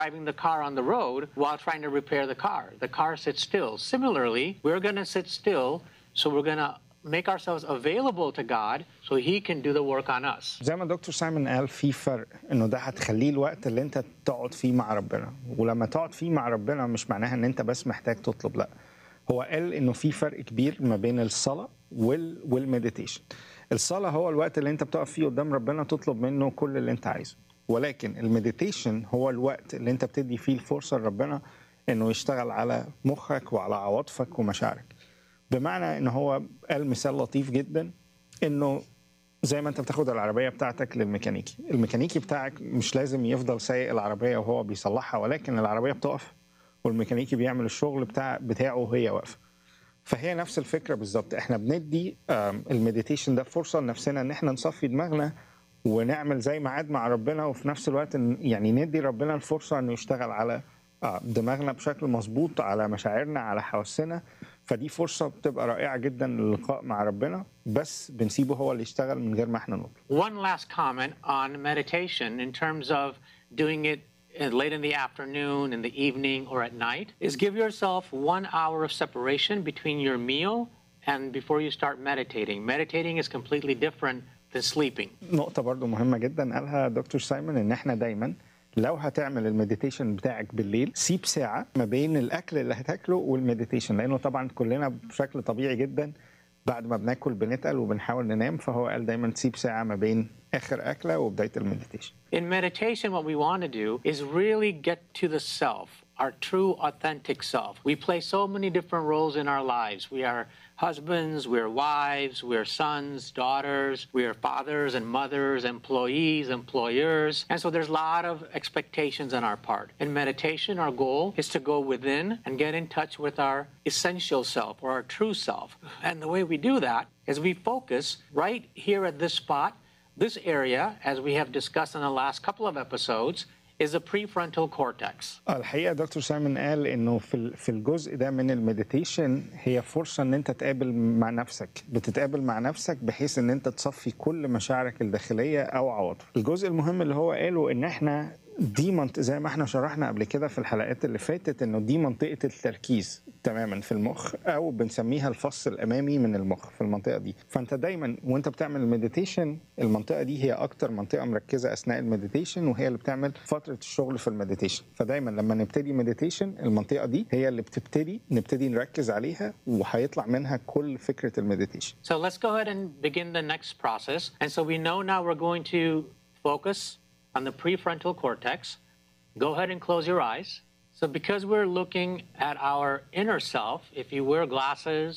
driving the car on the road while trying to repair the car. The car sits still. Similarly, we're going to sit still, so we're going to make ourselves available to God so He can do the work on us. زي ما دكتور سايمون قال في فرق انه ده هتخليه الوقت اللي انت تقعد فيه مع ربنا ولما تقعد فيه مع ربنا مش معناها ان انت بس محتاج تطلب لا هو قال انه في فرق كبير ما بين الصلاه وال والمديتيشن الصلاه هو الوقت اللي انت بتقف فيه قدام ربنا تطلب منه كل اللي انت عايزه ولكن المديتيشن هو الوقت اللي انت بتدي فيه الفرصه لربنا انه يشتغل على مخك وعلى عواطفك ومشاعرك بمعنى ان هو قال مثال لطيف جدا انه زي ما انت بتاخد العربيه بتاعتك للميكانيكي الميكانيكي بتاعك مش لازم يفضل سايق العربيه وهو بيصلحها ولكن العربيه بتقف والميكانيكي بيعمل الشغل بتاع بتاعه وهي واقفه فهي نفس الفكره بالظبط احنا بندي آم، المديتيشن ده فرصه لنفسنا ان احنا نصفي دماغنا ونعمل زي ميعاد مع ربنا وفي نفس الوقت ن- يعني ندي ربنا الفرصه انه يشتغل على آه، دماغنا بشكل مظبوط على مشاعرنا على حواسنا فدي فرصه بتبقى رائعه جدا للقاء مع ربنا بس بنسيبه هو اللي يشتغل من غير ما احنا نطلب One last comment on meditation in terms of doing it uh, late in the afternoon, in the evening, or at night is give yourself one hour of separation between your meal and before you start meditating. Meditating is completely different than sleeping. نقطة برضو مهمة جدا قالها دكتور سايمون ان احنا دايما لو هتعمل المديتيشن بتاعك بالليل سيب ساعة ما بين الأكل اللي هتاكله والمديتيشن لأنه طبعا كلنا بشكل طبيعي جدا بعد ما بناكل بنتقل وبنحاول ننام فهو قال دايما تسيب ساعة ما بين آخر أكلة وبداية المديتيشن In meditation, what we want to do is really get to the self, our true, authentic self. We play so many different roles in our lives. We are husbands, we're wives, we're sons, daughters, we're fathers and mothers, employees, employers. And so there's a lot of expectations on our part. In meditation, our goal is to go within and get in touch with our essential self or our true self. And the way we do that is we focus right here at this spot this area, as we have discussed in the last couple of episodes, is the prefrontal cortex. آه، الحقيقة دكتور سايمون قال انه في ال- في الجزء ده من المديتيشن هي فرصة ان انت تقابل مع نفسك بتتقابل مع نفسك بحيث ان انت تصفي كل مشاعرك الداخلية او عواطفك الجزء المهم اللي هو قاله ان احنا دي منطقة زي ما احنا شرحنا قبل كده في الحلقات اللي فاتت انه دي منطقة التركيز تماما في المخ او بنسميها الفص الامامي من المخ في المنطقة دي فانت دايما وانت بتعمل المديتيشن المنطقة دي هي اكتر منطقة مركزة اثناء المديتيشن وهي اللي بتعمل فترة الشغل في المديتيشن فدايما لما نبتدي مديتيشن المنطقة دي هي اللي بتبتدي نبتدي نركز عليها وهيطلع منها كل فكرة المديتيشن So let's go ahead and begin the next process. And so we know now we're going to focus on the prefrontal cortex. Go ahead and close your eyes. So, because we're looking at our inner self, if you wear glasses,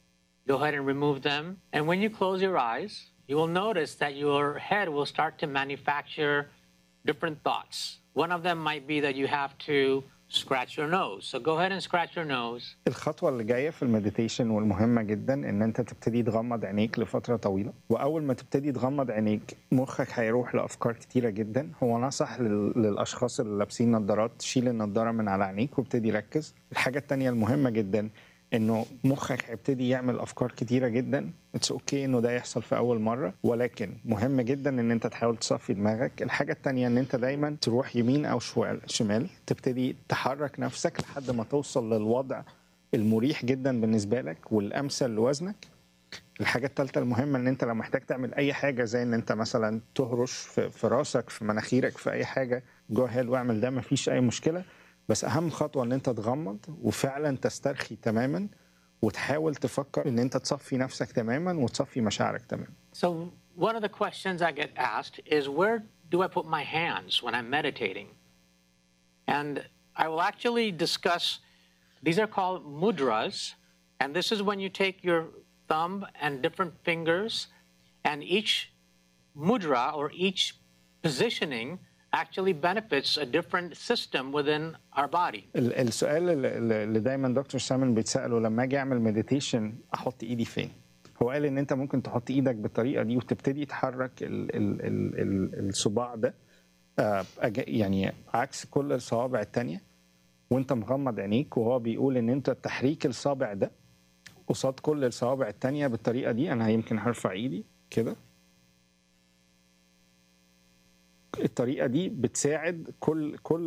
go ahead and remove them. And when you close your eyes, you will notice that your head will start to manufacture different thoughts. One of them might be that you have to scratch your nose. So, go ahead and scratch your nose. الخطوة اللي جاية في المديتيشن والمهمة جدا ان انت تبتدي تغمض عينيك لفترة طويلة واول ما تبتدي تغمض عينيك مخك هيروح لافكار كتيرة جدا هو نصح لل- للاشخاص اللي لابسين نظارات شيل النظارة من على عينيك وابتدي ركز الحاجة التانية المهمة جدا انه مخك هيبتدي يعمل افكار كتيرة جدا اتس اوكي انه ده يحصل في اول مرة ولكن مهم جدا ان انت تحاول تصفي دماغك الحاجة التانية ان انت دايما تروح يمين او شوال- شمال تبتدي تحرك نفسك لحد ما توصل للوضع المريح جدا بالنسبه لك والامثل لوزنك الحاجه الثالثه المهمه ان انت لو محتاج تعمل اي حاجه زي ان انت مثلا تهرش في, في راسك في مناخيرك في اي حاجه جو هيد واعمل ده مفيش اي مشكله بس اهم خطوه ان انت تغمض وفعلا تسترخي تماما وتحاول تفكر ان انت تصفي نفسك تماما وتصفي مشاعرك تماما So, one of the questions I get asked is where do I put my hands when I'm meditating? And I will actually discuss, these are called mudras. And this is when you take your thumb and different fingers, and each mudra or each positioning actually benefits a different system within our body. ال- السؤال اللي اللي دايما دكتور سامن بيتساله لما اجي اعمل مديتيشن احط ايدي فين؟ هو قال ان انت ممكن تحط ايدك بالطريقه دي وتبتدي تحرك ال ال ال ال الصباع ده آه، أج- يعني عكس كل الصوابع التانية وانت مغمض عينيك وهو بيقول ان انت تحريك الصابع ده قصاد كل الصوابع التانية بالطريقه دي انا يمكن هرفع ايدي كده الطريقه دي بتساعد كل كل